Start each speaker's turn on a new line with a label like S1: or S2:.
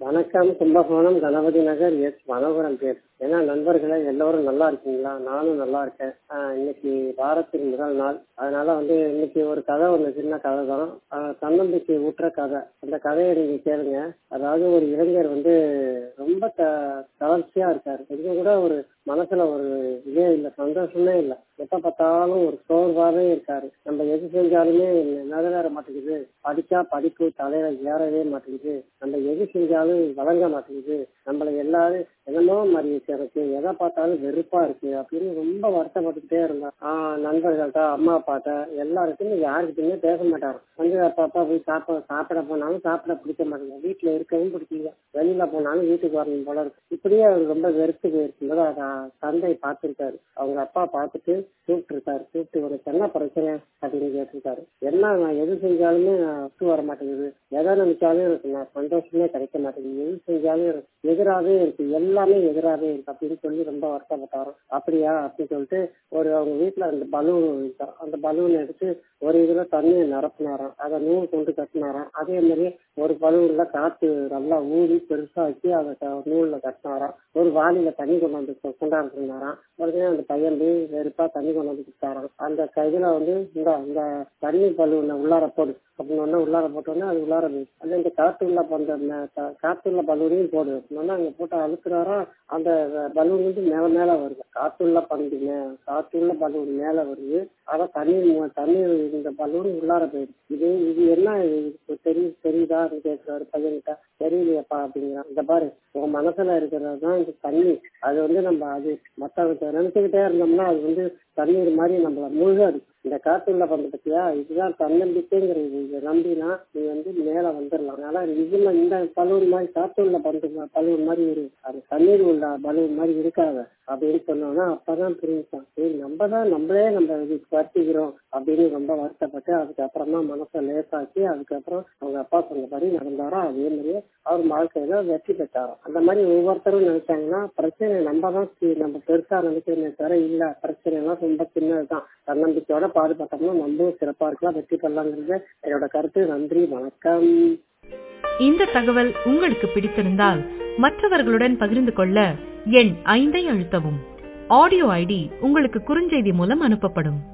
S1: வணக்கம் கும்பகோணம் கணபதி நகர் எஸ் மனோகரன் பேர் ஏன்னா நண்பர்களே எல்லோரும் நல்லா இருக்கீங்களா நானும் நல்லா இருக்கேன் ஆஹ் இன்னைக்கு வாரத்தின் முதல் நாள் அதனால வந்து இன்னைக்கு ஒரு கதை ஒன்று சின்ன கதை தான் ஆஹ் தன்னம்பிக்கை ஊற்ற கதை அந்த கதையை நீங்க கேளுங்க அதாவது ஒரு இளைஞர் வந்து ரொம்ப த தளர்ச்சியா இருக்காரு கொஞ்சம் கூட ஒரு மனசுல ஒரு இதே இல்லை சந்தோஷமே இல்லை எப்ப பார்த்தாலும் ஒரு சோர்வாவே இருக்காரு நம்ம எது செஞ்சாலுமே நிறைவேற மாட்டேங்குது படிச்சா படிப்பு தலையில ஏறவே மாட்டேங்குது நம்ம எது செஞ்சாலும் வழங்க மாட்டேங்குது நம்மள எல்லாரும் என்னமோ மாதிரி இருக்கு எனக்கு எதை பார்த்தாலும் வெறுப்பா இருக்கு அப்படின்னு ரொம்ப வருத்தப்பட்டுக்கிட்டே இருந்தான் ஆஹ் நண்பர்கள்ட்ட அம்மா அப்பாட்ட எல்லாருக்குமே யாருக்கிட்டுமே பேச மாட்டாரு வந்து அப்பா போய் சாப்பிட சாப்பிட போனாலும் சாப்பிட பிடிக்க மாட்டேங்குது வீட்டுல இருக்கவும் பிடிக்கல வெளியில போனாலும் வீட்டுக்கு வரணும் போல இருக்கு இப்படியே அவர் ரொம்ப வெறுத்து போயிருக்கும்போது அதை தந்தை பார்த்திருக்காரு அவங்க அப்பா பார்த்துட்டு கூப்பிட்டு இருக்காரு கூப்பிட்டு உனக்கு என்ன பிரச்சனை அப்படின்னு கேட்டிருக்காரு என்ன நான் எது செஞ்சாலுமே ஒத்து வர மாட்டேங்குது எதை நினைச்சாலும் எனக்கு நான் சந்தோஷமே கிடைக்க மாட்டேங்குது எது செஞ்சாலும் எனக்கு எதிராகவே இருக்கு எல்லாமே எதிராகவே இருக்கு அப்படின்னு சொல்லி ரொம்ப வருத்தப்பட்டாரு அப்படியா அப்படின்னு சொல்லிட்டு ஒரு அவங்க வீட்டுல அந்த பலூன் இருக்கான் அந்த பலூன் எடுத்து ஒரு இதுல தண்ணியை நிரப்பினாராம் அதை நூல் கொண்டு கட்டினாராம் அதே மாதிரி ஒரு பலூன்ல காத்து நல்லா ஊறி பெருசாக்கி அதை க- நூல்ல கட்டினாராம் ஒரு வாளியில தண்ணி கொண்டு வந்து கொ- கொண்டாந்து இருந்தாராம் உடனே அந்த பையன் போய் வெறுப்பா தண்ணி கொண்டு வந்து கொடுத்தாராம் அந்த க- இதுல வந்து இந்த இந்த தண்ணி பலூனை உள்ளார போடு அப்படின்னு ஒண்ணு உள்ளார போட்டோன்னே அது உள்ளார போயிடுச்சு அது இந்த காத்துள்ள பந்த ம- கா- காத்துள்ள பலூனையும் போடு அப்படின்னா அங்க போட்டு அழுத்துறாரா அந்த பலூன் வந்து மேல மேல வருது காத்துள்ள பந்து மே காத்துள்ள பலூன் மேல வருது அத தண்ணீர் மு- தண்ணீர் இந்த பலூன் உள்ளார போயிடுச்சு இது இது என்ன இது தெரி தெரியுதா அப்படின்னு கேட்கிறாரு பையன்கிட்ட தெரியலையப்பா அப்படிங்கிறான் இந்த பாரு உன் மனசுல இருக்கிறது தான் இந்த தண்ணி அது வந்து நம்ம அது மத்தவங்க நினைச்சுக்கிட்டே இருந்தோம்னா அது வந்து தண்ணீர் மாதிரி நம்மள முழுகாது இந்த காத்துள்ள பந்து பத்தியா இதுதான் தன்னம்பிக்கைங்கிறது இதை நம்பினா நீ வந்து மேல வந்துடலாம் அதனால இதுல இந்த பலூன் மாதிரி காத்துள்ள பந்து மா- பலூன் மாதிரி இரு அது தண்ணீர் உள்ள பலூன் மாதிரி இருக்காத அப்படின்னு சொன்னோம்னா அப்பதான் புரிஞ்சுட்டான் சரி நம்ம தான் நம்மளே நம்ம இது வருத்திக்கிறோம் அப்படின்னு ரொம்ப வருத்தப்பட்டு அதுக்கப்புறமா மனசை லேசாக்கி அதுக்கப்புறம் அவங்க அப்பா சொன்னபடி நடந்தாரோ அதே மாதிரியே அவர் வாழ்க்கையில வெற்றி பெற்றாராம் அந்த மாதிரி ஒவ்வொருத்தரும் நினைச்சாங்கன்னா பிரச்சனை நம்ம தான் சி- நம்ம பெருசா நினைக்கிறோமே தவிர இல்ல பிரச்சனை எல்லாம் ரொம்ப சின்னதுதான் தன்னம்பிக்கையோட பாடுபட்டோம்னா நம்மளும் சிறப்பா இருக்கலாம் வெற்றி பெறலாங்கிறது என்னோட கருத்து நன்றி வணக்கம்
S2: இந்த தகவல் உங்களுக்கு பிடித்திருந்தால் மற்றவர்களுடன் பகிர்ந்து கொள்ள எண் ஐந்தை அழுத்தவும் ஆடியோ ஐடி உங்களுக்கு குறுஞ்செய்தி மூலம் அனுப்பப்படும்